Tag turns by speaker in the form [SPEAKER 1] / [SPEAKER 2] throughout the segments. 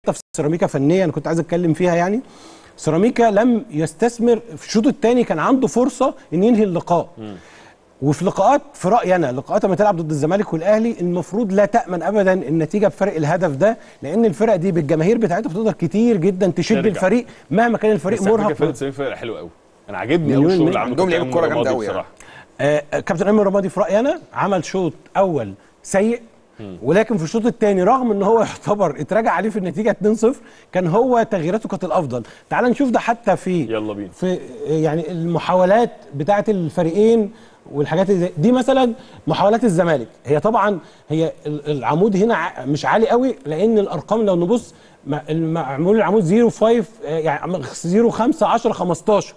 [SPEAKER 1] في سيراميكا فنيه انا كنت عايز اتكلم فيها يعني سيراميكا لم يستثمر في الشوط الثاني كان عنده فرصه ان ينهي اللقاء وفي لقاءات في رايي انا لقاءات لما تلعب ضد الزمالك والاهلي المفروض لا تامن ابدا النتيجه بفرق الهدف ده لان الفرق دي بالجماهير بتاعتها بتقدر كتير جدا تشد
[SPEAKER 2] ترجع.
[SPEAKER 1] الفريق مهما كان الفريق
[SPEAKER 2] بس على فكرة
[SPEAKER 1] مرهق
[SPEAKER 2] فرقه سيراميكا فرقه حلوه قوي انا عاجبني قوي
[SPEAKER 1] مليون
[SPEAKER 2] الشغل
[SPEAKER 1] مية.
[SPEAKER 2] اللي عمله
[SPEAKER 3] عندهم لعيبة
[SPEAKER 2] كابتن
[SPEAKER 3] كورة
[SPEAKER 2] رمادي
[SPEAKER 3] جامدة أوي
[SPEAKER 2] بصراحه
[SPEAKER 1] آه كابتن ايمن رمادي في رايي انا عمل شوط اول سيء ولكن في الشوط الثاني رغم ان هو يعتبر اتراجع عليه في النتيجه 2-0 كان هو تغييراته كانت الافضل تعال نشوف ده حتى في
[SPEAKER 2] يلا بينا.
[SPEAKER 1] في يعني المحاولات بتاعه الفريقين والحاجات اللي زي- دي مثلا محاولات الزمالك هي طبعا هي ال- العمود هنا ع- مش عالي قوي لان الارقام لو نبص م- المعمول العمود 0 5 يعني 0 5 10 15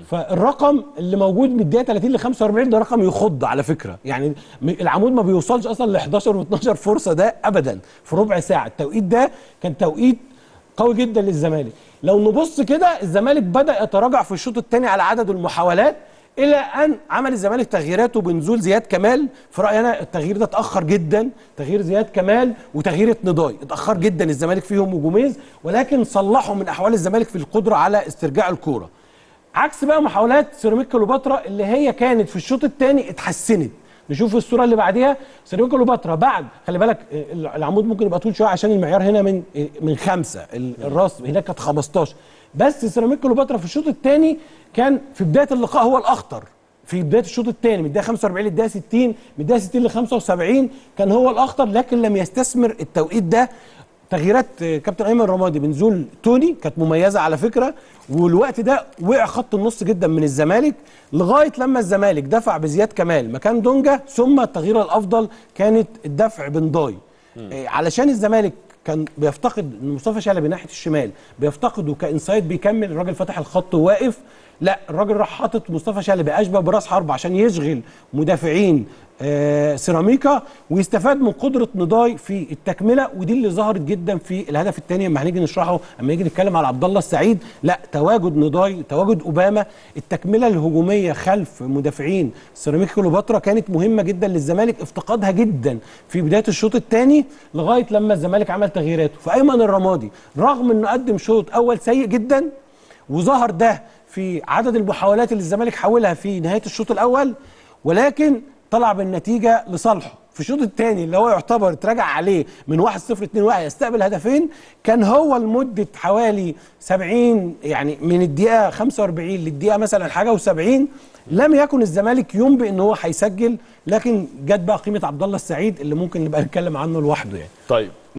[SPEAKER 1] فالرقم اللي موجود من الدقيقه 30 ل 45 ده رقم يخض على فكره يعني م- العمود ما بيوصلش اصلا ل 11 و12 فرصه ده ابدا في ربع ساعه التوقيت ده كان توقيت قوي جدا للزمالك لو نبص كده الزمالك بدا يتراجع في الشوط الثاني على عدد المحاولات الى ان عمل الزمالك تغييراته بنزول زياد كمال في رايي انا التغيير ده اتاخر جدا تغيير زياد كمال وتغيير نضاي اتاخر جدا الزمالك فيهم هجوميز ولكن صلحوا من احوال الزمالك في القدره على استرجاع الكوره عكس بقى محاولات سيراميكا كليوباترا اللي هي كانت في الشوط الثاني اتحسنت نشوف الصوره اللي بعديها سيراميكا كليوباترا بعد خلي بالك آه، العمود ممكن يبقى طول شويه عشان المعيار هنا من آه، من خمسه ال- الراس هناك كانت 15 بس سيراميكا كليوباترا في الشوط الثاني كان في بدايه اللقاء هو الاخطر في بدايه الشوط الثاني من الدقيقه 45 للدقيقه 60 من الدقيقه 60 ل 75 كان هو الاخطر لكن لم يستثمر التوقيت ده تغييرات آه، كابتن ايمن رمادي بنزول توني كانت مميزه على فكره والوقت ده وقع خط النص جدا من الزمالك لغايه لما الزمالك دفع بزياد كمال مكان دونجا ثم التغيير الافضل كانت الدفع بنداي آه، علشان الزمالك كان بيفتقد إن مصطفى شلبي ناحيه الشمال بيفتقده كانسايد بيكمل الراجل فتح الخط وواقف لا الراجل راح حاطط مصطفى شلبي اشبه براس حرب عشان يشغل مدافعين آه سيراميكا ويستفاد من قدره نضاي في التكمله ودي اللي ظهرت جدا في الهدف الثاني اما هنيجي نشرحه اما نيجي نتكلم على عبد الله السعيد لا تواجد نضاي تواجد اوباما التكمله الهجوميه خلف مدافعين سيراميكا كليوباترا كانت مهمه جدا للزمالك افتقادها جدا في بدايه الشوط الثاني لغايه لما الزمالك عمل تغييراته فايمن الرمادي رغم انه قدم شوط اول سيء جدا وظهر ده في عدد المحاولات اللي الزمالك حاولها في نهايه الشوط الاول ولكن طلع بالنتيجه لصالحه في الشوط الثاني اللي هو يعتبر اتراجع عليه من 1-0 2-1 يستقبل هدفين كان هو لمده حوالي 70 يعني من الدقيقه 45 للدقيقه مثلا حاجه و70 لم يكن الزمالك ينبئ ان هو هيسجل لكن جت بقى قيمه عبد الله السعيد اللي ممكن نبقى نتكلم عنه لوحده يعني
[SPEAKER 2] طيب